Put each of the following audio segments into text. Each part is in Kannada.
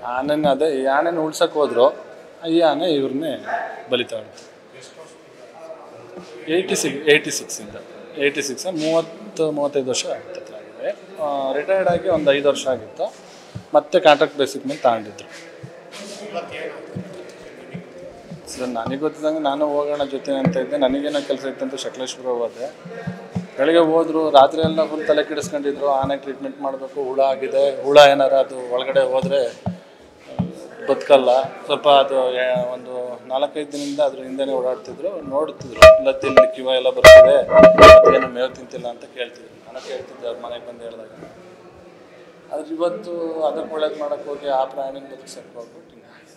ಆನೆನ ಅದೇ ಈ ಆನೆನ ಉಳ್ಸಕ್ಕೆ ಹೋದ್ರು ಈ ಆನೆ ಇವ್ರನ್ನೇ ಬಲಿತಾಳೆ ಏಯ್ಟಿ ಸಿಕ್ಸ್ ಏಯ್ಟಿ ಸಿಕ್ಸಿಂದ ಏಯ್ಟಿ ಸಿಕ್ಸ್ ಮೂವತ್ತು ಮೂವತ್ತೈದು ವರ್ಷ ಹತ್ತತ್ರ ಆಗಿದೆ ರಿಟೈರ್ಡ್ ಆಗಿ ಒಂದು ಐದು ವರ್ಷ ಆಗಿತ್ತು ಮತ್ತೆ ಕಾಂಟ್ರಾಕ್ಟ್ ಬೇಸಿಕ್ ಮೇಲೆ ತಗೊಂಡಿದ್ರು ಸರ್ ನನಗೆ ಗೊತ್ತಿದ್ದಂಗೆ ನಾನು ಹೋಗೋಣ ಜೊತೆ ಅಂತ ಇದ್ದೆ ನನಗೇನೋ ಕೆಲಸ ಇತ್ತು ಅಂತ ಶಕಲೇಶ್ವರ ಹೋದೆ ಬೆಳಗ್ಗೆ ಹೋದ್ರು ರಾತ್ರಿ ಎಲ್ಲ ಫುಲ್ ತಲೆ ಕೆಡಿಸ್ಕೊಂಡಿದ್ರು ಆನೆ ಟ್ರೀಟ್ಮೆಂಟ್ ಮಾಡಬೇಕು ಹುಳ ಆಗಿದೆ ಹುಳ ಏನಾರ ಅದು ಒಳಗಡೆ ಹೋದರೆ ಬದುಕಲ್ಲ ಸ್ವಲ್ಪ ಅದು ಯಾ- ಒಂದು ನಾಲ್ಕೈದು ದಿನದಿಂದ ಅದ್ರ ಹಿಂದೆನೇ ಓಡಾಡ್ತಿದ್ರು ನೋಡ್ತಿದ್ರು ಲತ್ತಿಲ್ಲಿ ಕಿವ ಎಲ್ಲ ಬರ್ತಿದೆ ಏನು ಮೇವು ತಿಂತಿಲ್ಲ ಅಂತ ಕೇಳ್ತಿದ್ರು ನಾನು ಕೇಳ್ತಿದ್ದೆ ಅವ್ರ ಮನೆಗೆ ಬಂದು ಹೇಳಿದಾಗ ಆದ್ರೆ ಇವತ್ತು ಅದಕ್ಕೆ ಒಳ್ಳೇದು ಮಾಡೋಕ್ಕೆ ಹೋಗಿ ಆ ಪ್ರಾಣಿನ ಬದುಕಿಸಕ್ಕೆ ಹೋಗ್ಬಿಟ್ಟು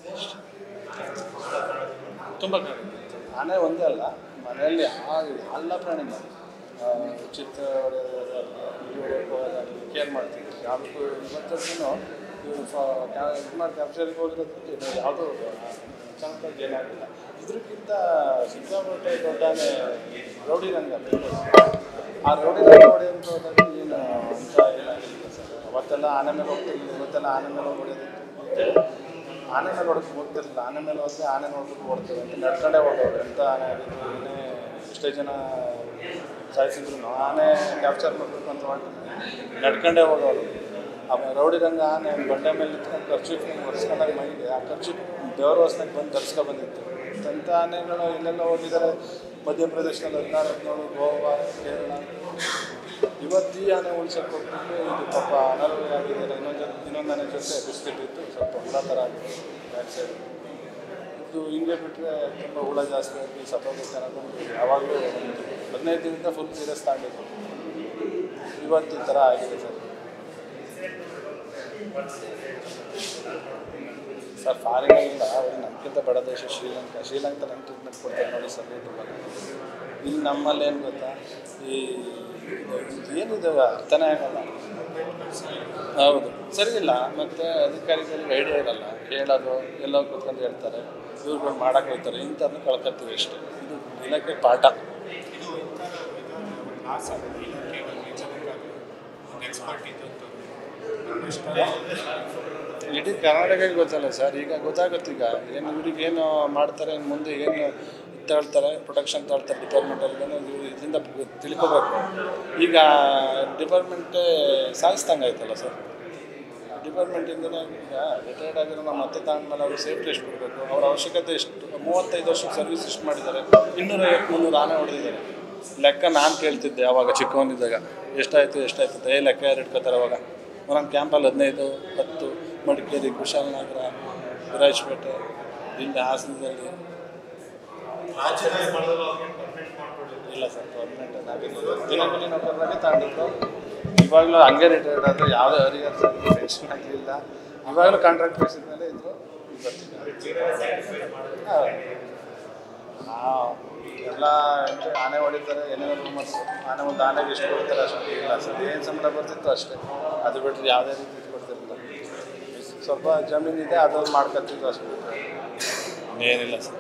ತುಂಬ ಕಡಿಮೆ ಆನೆ ಒಂದೇ ಅಲ್ಲ ಮನೆಯಲ್ಲಿ ಆ ಎಲ್ಲ ಪ್ರಾಣಿಗಳು ಆ, ಚಿತ್ರ ಹೊಡೆಯೋದಾಗಲಿ ಕೇರ್ ಮಾಡ್ತಿದ್ರು ಯಾವುದಕ್ಕೂ ಇವತ್ತೂ ಇವರು ಇದು ಮಾಡಿ ಕ್ಯಾಪ್ಚರಿಗೆ ಹೋಗಿರೋದ್ರಲ್ಲಿ ಇದು ಯಾವುದೂ ಅಚಾನಕ್ಕಾಗಿ ಏನಾಗಿಲ್ಲ ಇದಕ್ಕಿಂತ ಸಿಕ್ಕಾಪಟ್ಟೆ ದೊಡ್ಡ ಆನೆ ರೌಡಿ ರಂಗ ಆ ರೌಡಿ ರಂಗ ಹೊಡೆಯೋಂಥ ಹೋದಾಗ ಏನು ಅಂತ ಏನಾಗಿಲ್ಲ ಸರ್ ಅವತ್ತೆಲ್ಲ ಆನೆ ಮೇಲೆ ಹೋಗ್ತಿರ್ಲಿಲ್ಲ ಇವತ್ತೆಲ್ಲ ಆನೆ ಮೇಲೆ ಹೋಗಿ ಹೊಡೆಯೋದು ಆನೆ ಮೇಲೆ ಹೊಡೆದು ಹೋಗ್ತಿರ್ಲಿಲ್ಲ ಆನೆ ಮೇಲೆ ಹೋದ್ರೆ ಆನೆ ನೋಡ್ಬಿಟ್ಟು ಓಡ್ತೇವೆ ಅಂತ ನಡ್ಕೊಂಡೇ ಹೋಗೋರು ಎಂಥ ಆನೆ ಆಗಿದ್ರು ಏನೇ ಎಷ್ಟೇ ಜನ ಸಾಯಿಸಿದ್ರು ಆನೆ ಕ್ಯಾಪ್ಚರ್ ಮಾಡಬೇಕು ಅಂತ ಹೊರಟು ನಡ್ಕೊಂಡೇ ಹೋಗೋರು ಆ ರೌಡಿ ರಂಗ ಆನೆ ಬಂಡೆ ಮೇಲೆ ನಿಂತ್ಕೊಂಡು ಖರ್ಚು ಒರೆಸ್ಕೊಂಡಾಗ ಮೈಗೆ ಆ ಖರ್ಚು ದೇವರ ವಾಸನೆಗೆ ಬಂದು ತರಿಸ್ಕೊ ಬಂದಿತ್ತು ಅಂಥ ಆನೆಗಳು ಎಲ್ಲೆಲ್ಲ ಹೋಗಿದ್ದಾರೆ ಮಧ್ಯಪ್ರದೇಶದಲ್ಲಿ ಹದಿನಾರು ಹದಿನೇಳು ಗೋವಾ ಕೇರಳ ಇವತ್ತು ಈ ಆನೆ ಉಳ್ಸಕ್ಕೆ ಹೋಗ್ಬಿಟ್ಟು ಇದು ಪಾಪ ಅನಾರೋಗ್ಯ ಆಗಿದ್ದಾರೆ ಇನ್ನೊಂದು ಜೊತೆ ಇನ್ನೊಂದು ಆನೆ ಜೊತೆ ಬಿಸ್ಕೆಟ್ ಇತ್ತು ಸ್ವಲ್ಪ ಹುಳ ಥರ ಆಗಿದೆ ಬ್ಯಾಕ್ ಸೈಡ್ ಇದು ಹಿಂಗೆ ಬಿಟ್ಟರೆ ತುಂಬ ಹುಳ ಜಾಸ್ತಿ ಆಗಿ ಸತ್ತೋಗುತ್ತೆ ಅನ್ನೋದು ಯಾವಾಗಲೂ ಒಂದು ಹದಿನೈದು ದಿನದಿಂದ ಫುಲ್ ಸೀರಿಯಸ್ ತಗೊಂಡಿದ್ದು ಇವತ್ತು ಈ ಥರ ಆಗಿದೆ ಸರ್ ಸರ್ ಫಾರಿನಿಂದ ಅವ್ರಿಗೆ ನಮ್ಗಿಂತ ಬಡ ದೇಶ ಶ್ರೀಲಂಕಾ ಶ್ರೀಲಂಕಾ ನಮ್ಮ ಟ್ರೀಟ್ಮೆಂಟ್ ಕೊಡ್ತಾರೆ ನೋಡಿ ಸರ್ ಯೂಟ್ಯೂಬಲ್ಲಿ ಇಲ್ಲಿ ನಮ್ಮಲ್ಲಿ ಏನು ಗೊತ್ತಾ ಈ ಏನಿದೆ ಅರ್ಥನೇ ಆಗಲ್ಲ ಹೌದು ಸರಿ ಇಲ್ಲ ಮತ್ತು ಅಧಿಕಾರಿಗಳಿಗೆ ಐಡಿಯಾ ಇರಲ್ಲ ಹೇಳೋದು ಎಲ್ಲೋ ಕೂತ್ಕೊಂಡು ಹೇಳ್ತಾರೆ ಇವ್ರುಗಳು ಮಾಡಕ್ಕೆ ಹೋಗ್ತಾರೆ ಇಂಥದ್ದನ್ನ ಕಳ್ಕೊತೀವಿ ಅಷ್ಟೇ ಇದು ದಿನಕ್ಕೆ ಪಾಠ ಇದು ಒಂಥರ ಇದು ಲಾಸ್ ಆಗುತ್ತೆ ಇಲಾಖೆಗಳಲ್ಲಿ ಜನಕ್ಕಾಗಲಿ ಒಂದು ಎಕ್ಸ್ಪರ್ಟ್ ಇದ್ದಂಥದ್ದು ನಮ್ಮಷ್ಟು ಇಡೀ ಕರ್ನಾಟಕಕ್ಕೆ ಗೊತ್ತಲ್ಲ ಸರ್ ಈಗ ಗೊತ್ತಾಗುತ್ತೆ ಈಗ ಏನು ಇವ್ರಿಗೆ ಏನು ಮಾಡ್ತಾರೆ ಇನ್ನು ಮುಂದೆ ಏನು ತಗೊಳ್ತಾರೆ ಪ್ರೊಟೆಕ್ಷನ್ ತಗೊಳ್ತಾರೆ ಡಿಪಾರ್ಟ್ಮೆಂಟಲ್ಲಿ ಇವ್ರು ಇದರಿಂದ ಗೊ- ತಿಳ್ಕೊಬೇಕು ಈಗ ಡಿಪಾರ್ಟ್ಮೆಂಟೇ ಸಾಯಿಸ್ದಂಗೆ ಆಯ್ತಲ್ಲ ಸರ್ ಡಿಪಾರ್ಟ್ಮೆಂಟಿಂದನೇ ಈಗ ರಿಟೈರ್ಡ್ ಆಗಿರೋ ನಾವು ಮತ್ತೆ ತಗೊಂಡ್ಮೇಲೆ ಅವ್ರಿಗೆ ಸೇಫ್ಟಿ ಎಷ್ಟು ಕೊಡಬೇಕು ಅವ್ರ ಅವಶ್ಯಕತೆ ಎಷ್ಟು ಮೂವತ್ತೈದು ವರ್ಷಕ್ಕೆ ಸರ್ವಿಸ್ ಎಷ್ಟು ಮಾಡಿದ್ದಾರೆ ಇನ್ನೂರೈವತ್ತು ಮುನ್ನೂರು ಆನೆ ಹೊಡೆದಿದ್ದಾರೆ ಲೆಕ್ಕ ನಾನು ಕೇಳ್ತಿದ್ದೆ ಅವಾಗ ಚಿಕ್ಕವನಿದ್ದಾಗ ಎಷ್ಟಾಯಿತು ಎಷ್ಟಾಯ್ತು ಅಂತ ಏ ಲೆಕ್ಕ ಯಾರು ಇಟ್ಕೋತಾರೆ ಅವಾಗ ಒಂದೊಂದು ಕ್ಯಾಂಪಲ್ಲಿ ಹದಿನೈದು ಹತ್ತು ಮಡಿಕೇರಿ ಕುಶಾಲನಗರ ವಿರಾಜಪೇಟೆ ಇಲ್ಲಿ ಹಾಸನದಲ್ಲಿ ಇಲ್ಲ ಸರ್ ಗೌರ್ಮೆಂಟ್ ನಾವಿಲ್ಲ ದಿನಗೂಲಿ ನೌಕರರಾಗೆ ತಗೊಂಡಿದ್ದು ಇವಾಗಲೂ ಹಂಗೆ ರಿಟೈರ್ಡ್ ಆದರೆ ಯಾವುದೇ ಅರಿಯರ್ಸ್ ಆಗಲಿ ಪೆನ್ಷನ್ ಆಗಲಿಲ್ಲ ಇವಾಗಲೂ ಕಾಂಟ್ರಾಕ್ಟ್ ಬೇಸಿದ ಮೇಲೆ ಇದ್ರು ಹಾಂ ಎಲ್ಲ ಎಂಟ್ರಿ ಆನೆ ಹೊಡಿತಾರೆ ಏನೇನೋ ರೂಮರ್ಸ್ ಆನೆ ಒಂದು ಆನೆಗೆ ಎಷ್ಟು ಕೊಡ್ತಾರೆ ಅಷ್ಟು ಇಲ್ಲ ಸರ್ ಏನು ಸಂಬಳ ಬರ್ತಿತ್ತು ಅಷ್ಟೇ ಅದು ಬಿಟ್ಟರೆ ಯಾವುದೇ ರೀತಿ ಇದು ಕೊಡ್ತಿರಲಿಲ್ಲ ಸ್ವಲ್ಪ ಜಮೀನಿದೆ ಅದೊಂದು ಮಾಡ್ಕೊತಿದ್ದು ಅಷ್ಟು ಬಿಟ್ಟರೆ ಏನಿಲ್ಲ ಸರ್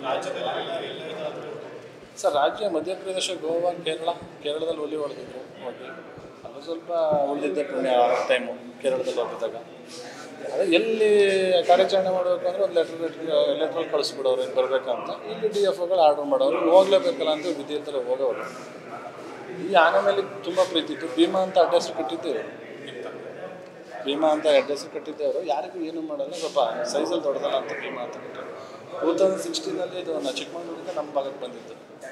ಸರ್ ರಾಜ್ಯ ಮಧ್ಯಪ್ರದೇಶ ಗೋವಾ ಕೇರಳ ಕೇರಳದಲ್ಲಿ ಹುಲಿ ಹೊಡೆದಿದ್ರು ಹೋಗಿ ಅದು ಸ್ವಲ್ಪ ಉಳಿದಿದ್ದೆ ಪುಣ್ಯ ಟೈಮು ಕೇರಳದಲ್ಲಿ ಹೋಗಿದ್ದಾಗ ಅದೇ ಎಲ್ಲಿ ಕಾರ್ಯಾಚರಣೆ ಮಾಡಬೇಕು ಅಂದ್ರೆ ಒಂದು ಲೆಟ್ರ್ ಲೆಟ್ರಲ್ಲಿ ಕಳಿಸ್ಬಿಡೋರು ಹಿಂಗೆ ಬರಬೇಕಂತ ಇಲ್ಲಿ ಡಿ ಎಫ್ ಒಗಳು ಆರ್ಡ್ರ್ ಮಾಡೋರು ಇವ್ರು ಹೋಗ್ಲೇಬೇಕಲ್ಲ ಅಂತ ವಿಧಿ ಇರ್ತಾರೆ ಹೋಗೋರು ಈ ಆನೆ ಮೇಲೆ ತುಂಬ ಪ್ರೀತಿ ಇತ್ತು ಭೀಮಾ ಅಂತ ಅಡ್ರೆಸ್ ಕಟ್ಟಿದ್ದೇವೆ ಭೀಮಾ ಅಂತ ಅಡ್ರೆಸ್ ಕಟ್ಟಿದ್ದೇವರು ಯಾರಿಗೂ ಏನು ಮಾಡಲ್ಲ ಸ್ವಲ್ಪ ಸೈಜಲ್ಲಿ ದೊಡ್ಡದಲ್ಲ ಅಂತ ಭೀಮಾ ಅಂತ ಕಟ್ಟಿದ್ರು ಟೂ ತೌಸಂಡ್ ಸಿಕ್ಸ್ಟೀನಲ್ಲಿ ಇದು ನಾ ಚಿಕ್ಕಮಗಳೂರಿಂದ ನಮ್ಮ ಭಾಗಕ್ಕೆ ಬಂದಿದ್ದು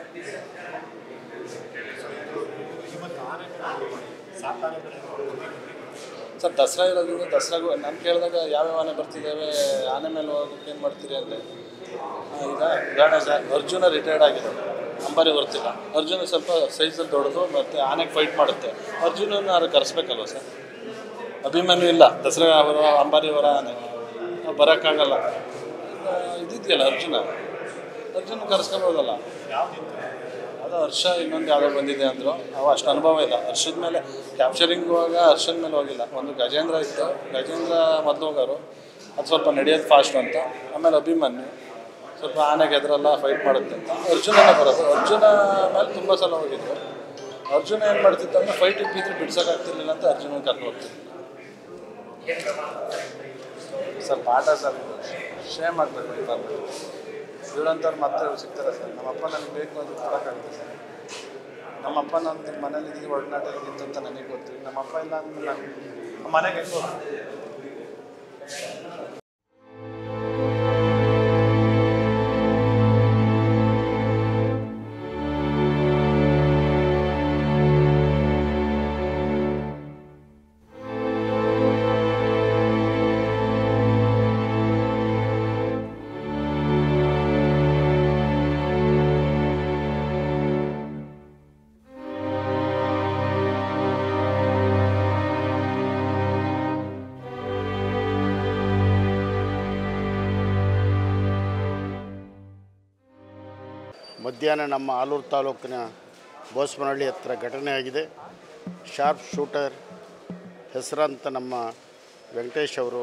ಇವತ್ತು ಆನೆಗಳು ಸಾಕಾನೆಗಳು ಸರ್ ದಸರಾ ಇರೋದ್ರಿಂದ ದಸರಾಗೂ ನಾನು ಕೇಳಿದಾಗ ಯಾವ್ಯಾವ ಆನೆ ಬರ್ತಿದ್ದಾವೆ ಆನೆ ಮೇಲೆ ಹೋಗೋಕೆ ಏನು ಮಾಡ್ತೀರಿ ಅಂದರೆ ಈಗ ಉದಾಹರಣೆ ಸರ್ ಅರ್ಜುನ ರಿಟೈರ್ಡ್ ಆಗಿದೆ ಅಂಬಾರಿ ಬರ್ತಿಲ್ಲ ಅರ್ಜುನ ಸ್ವಲ್ಪ ಸೈಜಲ್ಲಿ ದೊಡ್ಡದು ಮತ್ತು ಆನೆಗೆ ಫೈಟ್ ಮಾಡುತ್ತೆ ಅರ್ಜುನನ ಯಾರು ಕರೆಸ್ಬೇಕಲ್ವ ಸರ್ ಅಭಿಮನ್ಯು ಇಲ್ಲ ದಸರಾ ಅವರ ಅಂಬಾರಿ ಅವರ ಆನೆ ನಾವು ಬರೋಕ್ಕಾಗಲ್ಲ ಈಗ ಇದಿದೆಯಲ್ಲ ಅರ್ಜುನ ಅರ್ಜುನ ಕರೆಸ್ಕೊಬೋದಲ್ಲ ಅದು ಹರ್ಷ ಇನ್ನೊಂದು ಯಾವುದೋ ಬಂದಿದೆ ಅಂದರು ಅವು ಅಷ್ಟು ಅನುಭವ ಇಲ್ಲ ಹರ್ಷದ ಮೇಲೆ ಕ್ಯಾಪ್ಚರಿಂಗ್ ಹೋಗ ಹರ್ಷದ ಮೇಲೆ ಹೋಗಿಲ್ಲ ಒಂದು ಗಜೇಂದ್ರ ಇತ್ತು ಗಜೇಂದ್ರ ಮೊದಲು ಹೋಗೋರು ಅದು ಸ್ವಲ್ಪ ನಡೆಯೋದು ಫಾಸ್ಟ್ ಅಂತ ಆಮೇಲೆ ಅಭಿಮನ್ಯು ಸ್ವಲ್ಪ ಆನೆಗೆ ಎದುರೆಲ್ಲ ಫೈಟ್ ಮಾಡುತ್ತೆ ಅಂತ ಅರ್ಜುನನೇ ಬರೋದು ಅರ್ಜುನ ಮೇಲೆ ತುಂಬ ಸಲ ಹೋಗಿದ್ರು ಅರ್ಜುನ ಏನು ಮಾಡ್ತಿತ್ತು ಅಂದರೆ ಫೈಟಿಗೆ ಬಿದ್ದರೆ ಬಿಡ್ಸೋಕ್ಕಾಗ್ತಿರ್ಲಿಲ್ಲ ಅಂತ ಅರ್ಜುನ ಕರ್ಕೊಂಡು ಹೋಗ್ತಿದ್ರು ಸರ್ ಪಾಠ ಸರ್ ಇದು ಶೇಮ್ ಆಗಬೇಕು ಡಿಪಾರ್ಟ್ಮೆಂಟ್ ಇವರಂಥವ್ರು ಮತ್ತೆ ಸಿಗ್ತಾರೆ ಸರ್ ನಮ್ಮಪ್ಪ ನನಗೆ ಬೇಕು ಅಂತ ಕೊಡೋಕ್ಕಾಗುತ್ತೆ ಸರ್ ನಮ್ಮಪ್ಪ ನನ್ನ ಮನೇಲಿ ಇದೀವಿ ಒಡನಾಟ ಇದ್ದಂತ ನನಗೆ ಗೊತ್ತು ನಮ್ಮಪ್ಪ ಇಲ್ಲ ಅಂದ್ರೆ ನಾನು ನಮ್ಮ ಮನೆಗೆ ಹೆಂಗೆ ಹೋಗ್ತೀನಿ? ಮಧ್ಯಾಹ್ನ ನಮ್ಮ ಆಲೂರು ತಾಲೂಕಿನ ಬೋಸ್ಮನಹಳ್ಳಿ ಹತ್ರ ಘಟನೆ ಆಗಿದೆ ಶಾರ್ಪ್ ಶೂಟರ್ ಹೆಸರಾಂತ ನಮ್ಮ ವೆಂಕಟೇಶ್ ಅವರು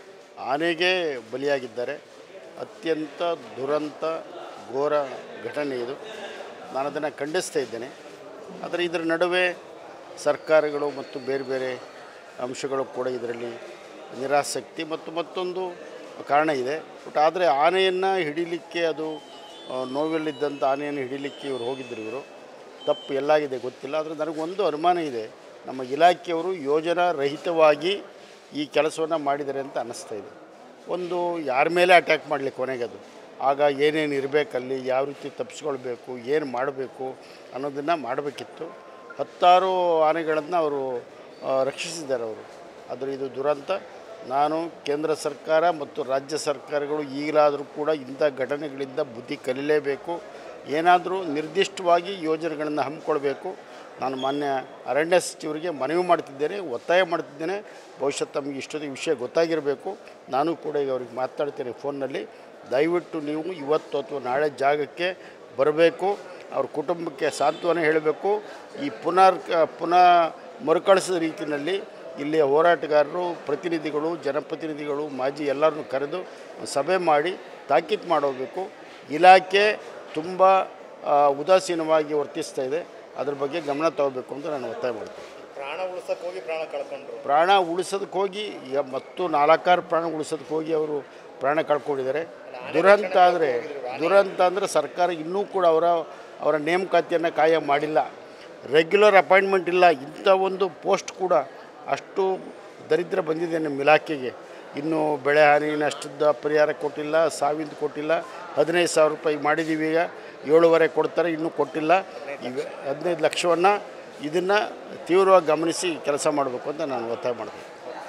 ಆನೆಗೆ ಬಲಿಯಾಗಿದ್ದಾರೆ ಅತ್ಯಂತ ದುರಂತ ಘೋರ ಘಟನೆ ಇದು ನಾನು ಅದನ್ನು ಖಂಡಿಸ್ತಾ ಇದ್ದೇನೆ ಆದರೆ ಇದರ ನಡುವೆ ಸರ್ಕಾರಗಳು ಮತ್ತು ಬೇರೆ ಬೇರೆ ಅಂಶಗಳು ಕೂಡ ಇದರಲ್ಲಿ ನಿರಾಸಕ್ತಿ ಮತ್ತು ಮತ್ತೊಂದು ಕಾರಣ ಇದೆ ಬಟ್ ಆದರೆ ಆನೆಯನ್ನು ಹಿಡಿಲಿಕ್ಕೆ ಅದು ಆ, ನೋವಲ್ಲಿದ್ದಂಥ ಆನೆಯನ್ನು ಹಿಡಿಲಿಕ್ಕೆ ಇವರು ಹೋಗಿದ್ದರು ಇವರು ತಪ್ಪು ಎಲ್ಲಾಗಿದೆ ಗೊತ್ತಿಲ್ಲ ಆದರೆ ನನಗೊಂದು ಅನುಮಾನ ಇದೆ ನಮ್ಮ ಇಲಾಖೆಯವರು ಯೋಜನಾ ರಹಿತವಾಗಿ ಈ ಕೆಲಸವನ್ನು ಮಾಡಿದ್ದಾರೆ ಅಂತ ಅನ್ನಿಸ್ತಾ ಇದೆ ಒಂದು ಯಾರ ಮೇಲೆ ಅಟ್ಯಾಕ್ ಮಾಡಲಿಕ್ಕೆ ಕೊನೆಗೆ ಅದು ಆಗ ಏನೇನು ಇರಬೇಕಲ್ಲಿ ಯಾವ ರೀತಿ ತಪ್ಪಿಸ್ಕೊಳ್ಬೇಕು ಏನು ಮಾಡಬೇಕು ಅನ್ನೋದನ್ನು ಮಾಡಬೇಕಿತ್ತು ಹತ್ತಾರು ಆನೆಗಳನ್ನು ಅವರು ಆ, ರಕ್ಷಿಸಿದ್ದಾರೆ ಅವರು ಆದರೆ ಇದು ದುರಂತ ನಾನು ಕೇಂದ್ರ ಸರ್ಕಾರ ಮತ್ತು ರಾಜ್ಯ ಸರ್ಕಾರಗಳು ಈಗಲಾದರೂ ಕೂಡ ಇಂಥ ಘಟನೆಗಳಿಂದ ಬುದ್ಧಿ ಕಲಿಯಲೇಬೇಕು ಏನಾದರೂ ನಿರ್ದಿಷ್ಟವಾಗಿ ಯೋಜನೆಗಳನ್ನು ಹಮ್ಮಿಕೊಳ್ಬೇಕು ನಾನು ಮಾನ್ಯ ಅರಣ್ಯ ಸಚಿವರಿಗೆ ಮನವಿ ಮಾಡ್ತಿದ್ದೇನೆ ಒತ್ತಾಯ ಮಾಡ್ತಿದ್ದೇನೆ ಬಹುಶಃ ತಮಗೆ ಇಷ್ಟೊತ್ತಿಗೆ ವಿಷಯ ಗೊತ್ತಾಗಿರಬೇಕು ನಾನು ಕೂಡ ಈಗ ಅವ್ರಿಗೆ ಮಾತಾಡ್ತೇನೆ ಫೋನ್ನಲ್ಲಿ ದಯವಿಟ್ಟು ನೀವು ಇವತ್ತು ಅಥವಾ ನಾಳೆ ಜಾಗಕ್ಕೆ ಬರಬೇಕು ಅವ್ರ ಕುಟುಂಬಕ್ಕೆ ಸಾಂತ್ವನ ಹೇಳಬೇಕು ಈ ಪುನರ್ ಪುನಃ ಮರುಕಳಿಸಿದ ರೀತಿಯಲ್ಲಿ ಇಲ್ಲಿಯ ಹೋರಾಟಗಾರರು ಪ್ರತಿನಿಧಿಗಳು ಜನಪ್ರತಿನಿಧಿಗಳು ಮಾಜಿ ಎಲ್ಲರನ್ನೂ ಕರೆದು ಸಭೆ ಮಾಡಿ ತಾಕೀತು ಮಾಡೋಬೇಕು ಇಲಾಖೆ ತುಂಬ ಆ, ಉದಾಸೀನವಾಗಿ ವರ್ತಿಸ್ತಾ ಇದೆ ಅದ್ರ ಬಗ್ಗೆ ಗಮನ ತಗೋಬೇಕು ಅಂತ ನಾನು ಒತ್ತಾಯ ಮಾಡ್ತೀನಿ ಪ್ರಾಣ ಉಳ್ಸಕ್ಕೆ ಹೋಗಿ ಪ್ರಾಣ ಕಳ್ಕೊಂಡ್ರು ಪ್ರಾಣ ಉಳಿಸೋದಕ್ಕೆ ಹೋಗಿ ಈಗ ಮತ್ತು ನಾಲ್ಕಾರು ಪ್ರಾಣ ಉಳಿಸೋದಕ್ಕೆ ಹೋಗಿ ಅವರು ಪ್ರಾಣ ಕಳ್ಕೊಂಡಿದ್ದಾರೆ ದುರಂತ ಆದರೆ ದುರಂತ ಅಂದರೆ ಸರ್ಕಾರ ಇನ್ನೂ ಕೂಡ ಅವರ ಅವರ ನೇಮಕಾತಿಯನ್ನು ಕಾಯಂ ಮಾಡಿಲ್ಲ ರೆಗ್ಯುಲರ್ ಅಪಾಯಿಂಟ್ಮೆಂಟ್ ಇಲ್ಲ ಇಂಥ ಒಂದು ಪೋಸ್ಟ್ ಕೂಡ ಅಷ್ಟು ದರಿದ್ರ ಬಂದಿದೆ ನಮ್ಮ ಇಲಾಖೆಗೆ ಇನ್ನು ಬೆಳೆ ಹಾನಿ ನಷ್ಟದ ಪರಿಹಾರ ಕೊಟ್ಟಿಲ್ಲ ಸಾವಿಂದು ಕೊಟ್ಟಿಲ್ಲ ಹದಿನೈದು ಸಾವಿರ ರೂಪಾಯಿ ಮಾಡಿದ್ದೀವಿ ಈಗ ಏಳುವರೆ ಕೊಡ್ತಾರೆ ಇನ್ನೂ ಕೊಟ್ಟಿಲ್ಲ ಈಗ ಹದಿನೈದು ಲಕ್ಷವನ್ನು ಇದನ್ನು ತೀವ್ರವಾಗಿ ಗಮನಿಸಿ ಕೆಲಸ ಮಾಡಬೇಕು ಅಂತ ನಾನು ಒತ್ತಾಯ ಮಾಡ್ತೀನಿ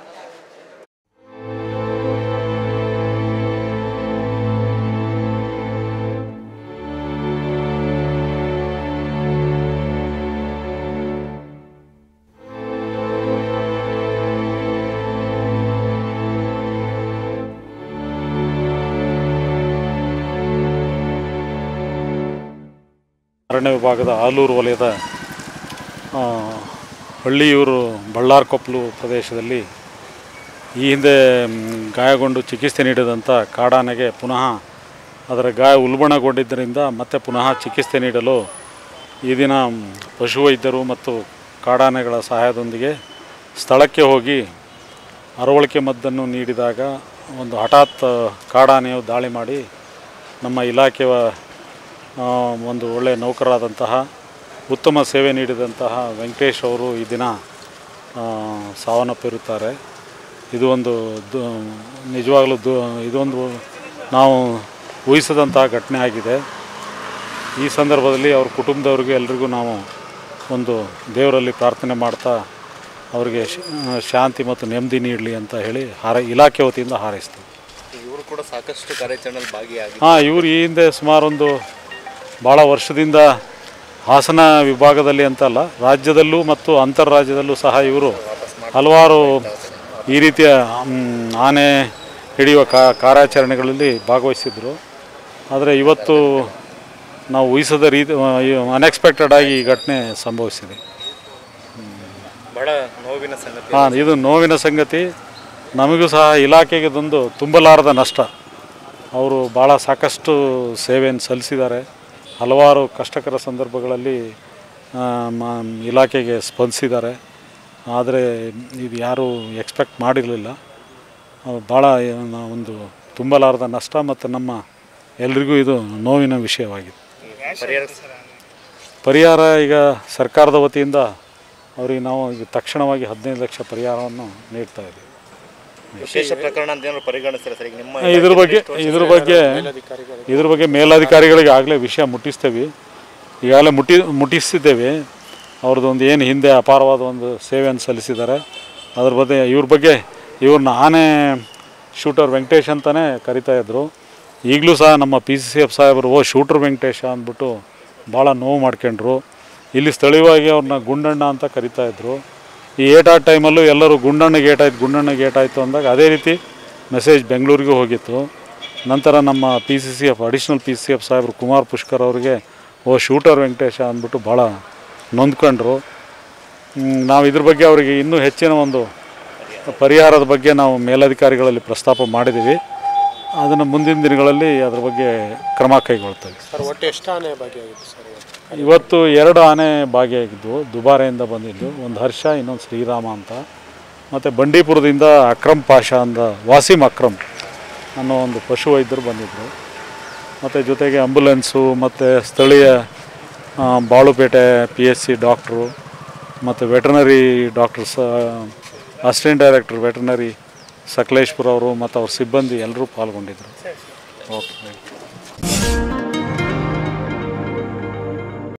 ಅರಣ್ಯ ವಿಭಾಗದ ಆಲೂರು ವಲಯದ ಆ, ಹಳ್ಳಿಯೂರು ಬಳ್ಳಾರ್ಕೊಪ್ಪಲು ಪ್ರದೇಶದಲ್ಲಿ ಈ ಹಿಂದೆ ಮ್, ಗಾಯಗೊಂಡು ಚಿಕಿತ್ಸೆ ನೀಡಿದಂಥ ಕಾಡಾನೆಗೆ ಪುನಃ ಅದರ ಗಾಯ ಉಲ್ಬಣಗೊಂಡಿದ್ದರಿಂದ ಮತ್ತೆ ಪುನಃ ಚಿಕಿತ್ಸೆ ನೀಡಲು ಈ ದಿನ ಮ್, ಪಶುವೈದ್ಯರು ಮತ್ತು ಕಾಡಾನೆಗಳ ಸಹಾಯದೊಂದಿಗೆ ಸ್ಥಳಕ್ಕೆ ಹೋಗಿ ಅರವಳಿಕೆ ಮದ್ದನ್ನು ನೀಡಿದಾಗ ಒಂದು ಹಠಾತ್ ಕಾಡಾನೆಯು ದಾಳಿ ಮಾಡಿ ನಮ್ಮ ಇಲಾಖೆಯ ಆ, ಒಂದು ಒಳ್ಳೆಯ ನೌಕರರಾದಂತಹ ಉತ್ತಮ ಸೇವೆ ನೀಡಿದಂತಹ ವೆಂಕಟೇಶ್ ಅವರು ಈ ದಿನ ಆ, ಸಾವನ್ನಪ್ಪಿರುತ್ತಾರೆ ಇದು ಒಂದು ದು ನಿಜವಾಗಲೂ ದು ಇದೊಂದು ನಾವು ಊಹಿಸದಂತಹ ಘಟನೆ ಆಗಿದೆ ಈ ಸಂದರ್ಭದಲ್ಲಿ ಅವ್ರ ಕುಟುಂಬದವ್ರಿಗೆ ಎಲ್ರಿಗೂ ನಾವು ಒಂದು ದೇವರಲ್ಲಿ ಪ್ರಾರ್ಥನೆ ಮಾಡ್ತಾ ಅವರಿಗೆ ಶ- ಶಾಂತಿ ಮತ್ತು ನೆಮ್ಮದಿ ನೀಡಲಿ ಅಂತ ಹೇಳಿ ಹಾರ ಇಲಾಖೆ ವತಿಯಿಂದ ಹಾರೈಸ್ತೀವಿ ಇವರು ಕೂಡ ಸಾಕಷ್ಟು ಕಾರ್ಯಾಚರಣೆಯಲ್ಲಿ ಭಾಗಿಯಾಗಿ ಹಾಂ ಇವರು ಈ ಹಿಂದೆ ಸುಮಾರೊಂದು ಭಾಳ ವರ್ಷದಿಂದ ಹಾಸನ ವಿಭಾಗದಲ್ಲಿ ಅಂತಲ್ಲ ರಾಜ್ಯದಲ್ಲೂ ಮತ್ತು ಅಂತರ್ರಾಜ್ಯದಲ್ಲೂ ಸಹ ಇವರು ಹಲವಾರು ಈ ರೀತಿಯ ಮ್, ಆನೆ ಹಿಡಿಯುವ ಕಾ ಕಾರ್ಯಾಚರಣೆಗಳಲ್ಲಿ ಭಾಗವಹಿಸಿದ್ರು ಆದರೆ ಇವತ್ತು ನಾವು ಊಹಿಸದ ರೀತಿ ಅನ್ಎಕ್ಸ್ಪೆಕ್ಟೆಡ್ ಆಗಿ ಈ ಘಟನೆ ಸಂಭವಿಸಿದೆ ಬಹಳ ನೋವಿನ ಸಂಗತಿ ಹಾಂ ಇದು ನೋವಿನ ಸಂಗತಿ ನಮಗೂ ಸಹ ಇಲಾಖೆಗೆ ಇದೊಂದು ತುಂಬಲಾರದ ನಷ್ಟ ಅವರು ಭಾಳ ಸಾಕಷ್ಟು ಸೇವೆಯನ್ನು ಸಲ್ಲಿಸಿದ್ದಾರೆ ಹಲವಾರು ಕಷ್ಟಕರ ಸಂದರ್ಭಗಳಲ್ಲಿ ಆ, ಮ- ಇಲಾಖೆಗೆ ಸ್ಪಂದಿಸಿದ್ದಾರೆ ಆದರೆ ಇದು ಯಾರೂ ಎಕ್ಸ್ಪೆಕ್ಟ್ ಮಾಡಿರಲಿಲ್ಲ ಅದು ಭಾಳ ಏನು ಒಂದು ತುಂಬಲಾರದ ನಷ್ಟ ಮತ್ತು ನಮ್ಮ ಎಲ್ರಿಗೂ ಇದು ನೋವಿನ ವಿಷಯವಾಗಿದೆ ಪರಿಹಾರ ಪರಿಹಾರ ಈಗ ಸರ್ಕಾರದ ವತಿಯಿಂದ ಅವರಿಗೆ ನಾವು ಈಗ ತಕ್ಷಣವಾಗಿ ಹದಿನೈದು ಲಕ್ಷ ಪರಿಹಾರವನ್ನು ನೀಡ್ತಾ ಇದ್ದೀವಿ ವಿಶೇಷ ಪ್ರಕರಣ ಅಂತ ಏನಾದ್ರು ಪರಿಗಣಿಸ್ತಾರೆ ಸರ್ ಈಗ ನಿಮ್ಮ ಇದ್ರ ಬಗ್ಗೆ ಇದ್ರ ಬಗ್ಗೆ ಇದ್ರ ಬಗ್ಗೆ ಮೇಲಾಧಿಕಾರಿಗಳಿಗೆ ಆಗಲೇ ವಿಷಯ ಮುಟ್ಟಿಸ್ತೇವೆ ಈಗಾಗಲೇ ಮುಟ್ಟಿ ಮುಟ್ಟಿಸಿದ್ದೇವೆ ಅವ್ರದ್ದು ಒಂದು ಏನು ಹಿಂದೆ ಅಪಾರವಾದ ಒಂದು ಸೇವೆಯನ್ನು ಸಲ್ಲಿಸಿದ್ದಾರೆ ಅದ್ರ ಬಗ್ಗೆ ಇವ್ರ ಬಗ್ಗೆ ಇವ್ರನ್ನ ಆನೆ ಶೂಟರ್ ವೆಂಕಟೇಶ್ ಅಂತಲೇ ಕರಿತಾ ಇದ್ರು ಈಗಲೂ ಸಹ ನಮ್ಮ ಪಿ ಸಿ ಸಿ ಎಫ್ ಸಾಹೇಬರು ಓ ಶೂಟರ್ ವೆಂಕಟೇಶ ಅಂದ್ಬಿಟ್ಟು ಭಾಳ ನೋವು ಮಾಡ್ಕೊಂಡ್ರು ಇಲ್ಲಿ ಸ್ಥಳೀಯವಾಗಿ ಅವ್ರನ್ನ ಗುಂಡಣ್ಣ ಅಂತ ಕರಿತಾ ಇದ್ರು ಈ ಏಟಾದ ಟೈಮಲ್ಲೂ ಎಲ್ಲರೂ ಗುಂಡಣ್ಣಗೆ ಏಟಾಯ್ತು ಗುಂಡಣ್ಣಗೆ ಏಟಾಯ್ತು ಅಂದಾಗ ಅದೇ ರೀತಿ ಮೆಸೇಜ್ ಬೆಂಗಳೂರಿಗೂ ಹೋಗಿತ್ತು ನಂತರ ನಮ್ಮ P C C F additional P C F ಸಾಹೇಬರು ಕುಮಾರ್ ಪುಷ್ಕರ್ ಅವರಿಗೆ ಓ ಶೂಟರ್ ವೆಂಕಟೇಶ ಅಂದ್ಬಿಟ್ಟು ಭಾಳ ನೊಂದ್ಕೊಂಡ್ರು ಹ್ಮ್, ನಾವು ಇದ್ರ ಬಗ್ಗೆ ಅವರಿಗೆ ಇನ್ನೂ ಹೆಚ್ಚಿನ ಒಂದು ಪರಿಹಾರದ ಬಗ್ಗೆ ನಾವು ಮೇಲಧಿಕಾರಿಗಳಲ್ಲಿ ಪ್ರಸ್ತಾಪ ಮಾಡಿದ್ದೀವಿ ಅದನ್ನು ಮುಂದಿನ ದಿನಗಳಲ್ಲಿ ಅದ್ರ ಬಗ್ಗೆ ಕ್ರಮ ಕೈಗೊಳ್ತೇವೆ ಸರ್ ಒಟ್ಟು ಎಷ್ಟು ಆನೆ ಭಾಗಿಯಾಗಿತ್ತು ಸರ್ ಇವತ್ತು? ಇವತ್ತು ಎರಡು ಆನೆ ಭಾಗಿಯಾಗಿದ್ವು ದುಬಾರೆಯಿಂದ ಬಂದಿದ್ದು ಒಂದು ಹರ್ಷ ಇನ್ನೊಂದು ಶ್ರೀರಾಮ ಅಂತ ಮತ್ತು ಬಂಡೀಪುರದಿಂದ ಅಕ್ರಮ್ ಪಾಷಾ ಅಂದ ವಾಸಿಮ್ ಅಕ್ರಮ್ ಅನ್ನೋ ಒಂದು ಪಶು ವೈದ್ಯರು ಬಂದಿದ್ದರು ಮತ್ತು ಜೊತೆಗೆ ಆಂಬುಲೆನ್ಸು ಮತ್ತು ಸ್ಥಳೀಯ ಆ, Balupete P H C doctor ಮತ್ತು veterinary doctors assistant director veterinary Sakleshpur ಅವರು ಮತ್ತು ಅವ್ರ ಸಿಬ್ಬಂದಿ ಎಲ್ಲರೂ ಪಾಲ್ಗೊಂಡಿದ್ದರು ಓಕೆ